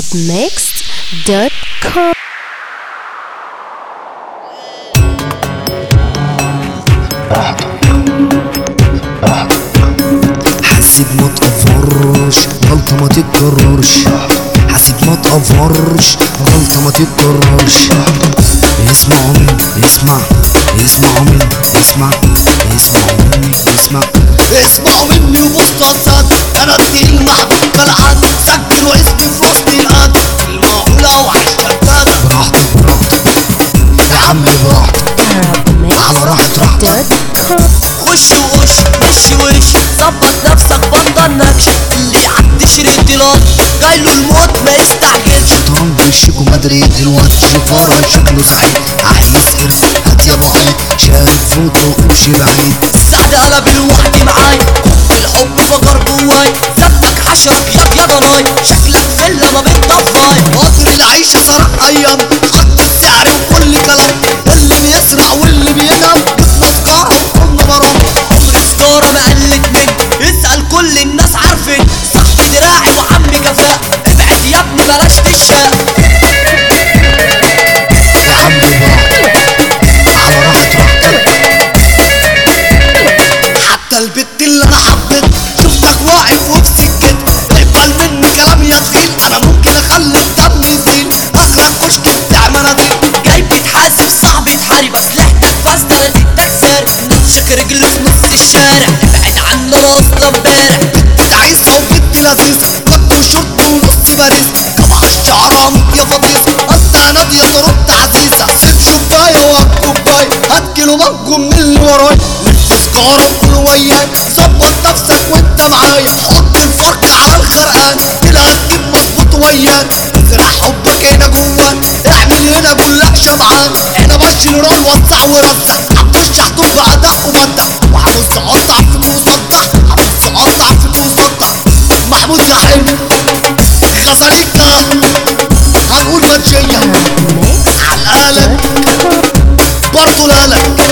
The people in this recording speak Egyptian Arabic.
arabmixed.com حاسب ما تقفرش غلطة ما تتكررش حاسب ما تقفرش غلطة ما تتكررش اسمعوا مني اسمع اسمعوا مني اسمع اسمعوا مني اسمع اسمعوا مني وبصوا الصد انا التقيل محبوب كالعاد سجلوا اسمي في وسط القد المعقولة وعيش كدابة براحتك براحتك يا عم براحتك على راحة راحتك arabmixed.com خش وقش وش وش ظبط نفسك بطل نكش اللي يعدي شريط ديلار جايله الموت ما يستعجلش طرنج وشك ومدري دلوقتي جفارة شكله سعيد عايز قرص هات يا ابو علي شارب فوطه وامشي بعيد السعد قلب لوحدي معاي الحب فجر جواي سبك حشرك يا يا ضناي شكلك فيلا ما بتطفاي قدر العيشة سرق ايام حط السعر وكل كلام اللي بيسرع واللي بينام بتمسكرة وكل مرام عمر سجارة ما قلت مني اسأل كل الناس عارفين صاحبي دراعي وعمي كفاء ابعد يا ابني بلاش تشاء يا عم براحتك على راحة راحتك حتى البت اللي انا حبيت شفتك واقف وفي سكت اقبل مني كلام يا تخيل انا ممكن اخلي الدم يزيد اخرج كشك بتاع مناديل جاي بتحاسب صاحبي تحارب اسلحتك فاسده لا تدك سارق نفشك رجل في نص الشارع ابعد عنا انا اصلا امبارح بنت عايزه وبنت لذيذه كت وشرط ونص باريس جمع الشعر عميق يا فطيس انت يا ناديه ترد عزيزه سيب شبايه وهات كوبايه هات كيلو مانجو من اللي ورايا لف سجاره وقول وياك ظبط نفسك وانت معايا حط الفرق على الخرقان كده هتجيب مظبوط وياك ازرع حبك هنا جواك اعمل هنا جلاك شبعان انا بشي نوران وسع ورزع هتخش حدود بأداء ومبدع وهبص اقطع فيك وصدع هبص اقطع فيك وصدع محمود يا حلو غزاليكا هنقول منشية على القلب برضه لالك